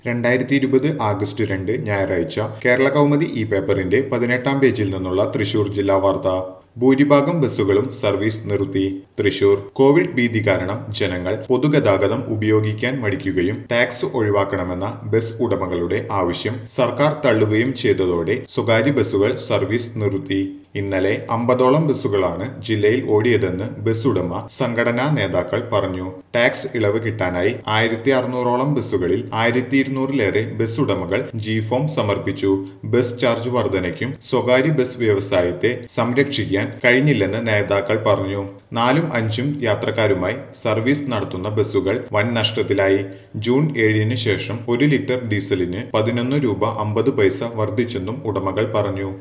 രണ്ടായിരത്തി ഇരുപത് ആഗസ്റ്റ് രണ്ട് ഞായറാഴ്ച കേരള കൗമുദി ഈ പേപ്പറിന്റെ പതിനെട്ടാം പേജിൽ നിന്നുള്ള തൃശൂർ ജില്ലാ വാർത്ത ഭൂരിഭാഗം ബസ്സുകളും സർവീസ് നിർത്തി തൃശൂർ കോവിഡ് ഭീതി കാരണം ജനങ്ങൾ പൊതുഗതാഗതം ഉപയോഗിക്കാൻ മടിക്കുകയും ടാക്സ് ഒഴിവാക്കണമെന്ന ബസ് ഉടമകളുടെ ആവശ്യം സർക്കാർ തള്ളുകയും ചെയ്തതോടെ സ്വകാര്യ ബസ്സുകൾ സർവീസ് നിർത്തി ഇന്നലെ അമ്പതോളം ബസ്സുകളാണ് ജില്ലയിൽ ഓടിയതെന്ന് ബസ് ഉടമ സംഘടനാ നേതാക്കൾ പറഞ്ഞു ടാക്സ് ഇളവ് കിട്ടാനായി ആയിരത്തി അറുന്നൂറോളം ബസ്സുകളിൽ ആയിരത്തി ഇരുന്നൂറിലേറെ ബസ് ഉടമകൾ ജി ഫോം സമർപ്പിച്ചു ബസ് ചാർജ് വർധനയ്ക്കും സ്വകാര്യ ബസ് വ്യവസായത്തെ സംരക്ഷിക്കാൻ കഴിഞ്ഞില്ലെന്ന് നേതാക്കൾ പറഞ്ഞു നാലും അഞ്ചും യാത്രക്കാരുമായി സർവീസ് നടത്തുന്ന ബസ്സുകൾ വൻ നഷ്ടത്തിലായി ജൂൺ ഏഴിന് ശേഷം ഒരു ലിറ്റർ ഡീസലിന് പതിനൊന്ന് രൂപ അമ്പത് പൈസ വർദ്ധിച്ചെന്നും ഉടമകൾ പറഞ്ഞു